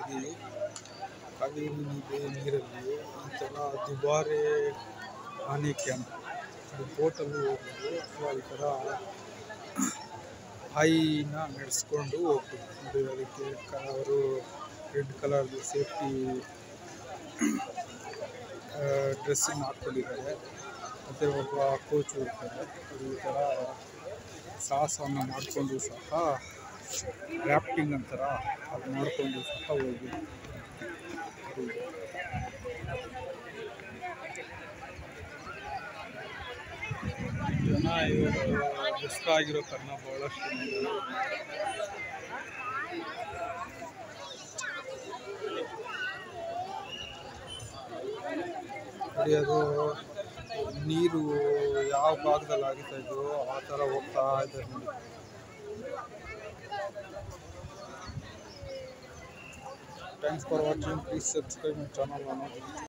ಹೋಗಿ ಕಾವೇರಿ ನೀರು ನೀರಲ್ಲಿ ಈ ಥರ ದುಬಾರೆ ಆನೆ ಕ್ಯಾಂಪ್ ಅದು ಬೋಟಲ್ಲಿ ಹೋಗ್ಬೋದು ಅಥವಾ ಈ ಥರ ಹಾಯಿನ ನಡೆಸ್ಕೊಂಡು ಹೋಗ್ಬೋದು ನೋಡಿ ಅದಕ್ಕೆ ಕ- ಅವರು ರೆಡ್ ಕಲರ್ದು ಸೇಫ್ಟಿ ಡ್ರೆಸ್ಸನ್ನು ಹಾಕ್ಕೊಂಡಿದ್ದಾರೆ ಮತ್ತು ಒಬ್ಬ ಕೋಚ್ ಇರ್ತಾರೆ ಅವರು ಈ ಥರ ಸಾಹಸವನ್ನು ಮಾಡಿಕೊಂಡು ಸಹ ರ್ಯಾಫ್ಟಿಂಗ್ ಅಂತಾರ ಅದು ಮಾಡಿಕೊಂಡು ಸಹ ಹೋಗಿ ಜನ ಇವಾಗ ದುಷ್ಟ ಆಗಿರೋ ಕಾರಣ ಬಹಳಷ್ಟು ಜನ ಇದ್ದಾರೆ. ನೋಡಿ ಅದು ನೀರು ಯಾವ ಭಾಗದಲ್ಲಿ ಆಗಿತ್ತಾ ಇದೆಯೋ ಆ ಥರ ಹೋಗ್ತಾ ಇದ್ದಾರೆ ನೋಡಿ thanks for watching please subscribe my channel